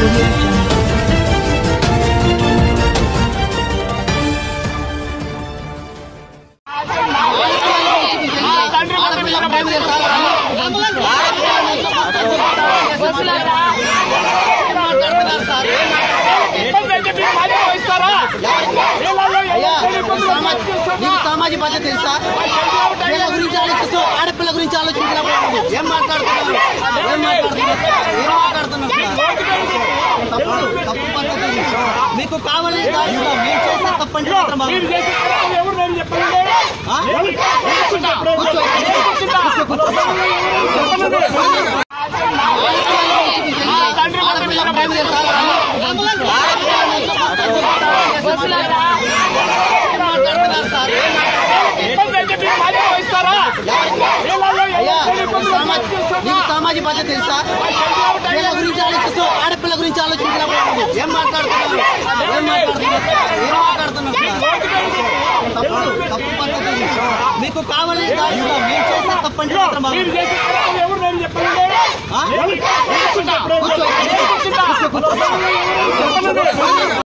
audio jungle. నీకు సామాజిక బాధ్యత తెలుసా పిల్లల గురించి ఆలోచిస్తూ ఆడపిల్ల గురించి ఆలోచించినప్పుడు ఏం మాట్లాడుతున్నావు ఏం మాట్లాడుతున్నావు ఏం మాట్లాడుతున్నావు తప్పు తప్పు పద్ధతి ఇది. మీకు కావాలని దాచుకో. మేము చేసే తప్పంటే మాత్రం బాగుంది. ఆ? కూర్చో. కూర్చో, కూర్చో. ఆడపిల్ల ప్రేమ తెలుసా? మాట్లాడుతున్నారు సార్ అయ్యా సామాజిక నీకు సామాజిక బాధ్యత తెలుసా పిల్లల గురించి ఆలోచిస్తూ ఆడపిల్ల గురించి ఆలోచించినప్పుడు ఏం మాట్లాడుతున్నావు ఏం మాట్లాడుతున్నావు ఏం మాట్లాడుతున్నావు తప్పు తప్పు పద్ధతి ఇది. మీకు కావాలని దాచుకో. మేము చేసే తప్పంటే మాత్రం బాగుంది. ఆ? కూర్చో. కూర్చో, కూర్చో.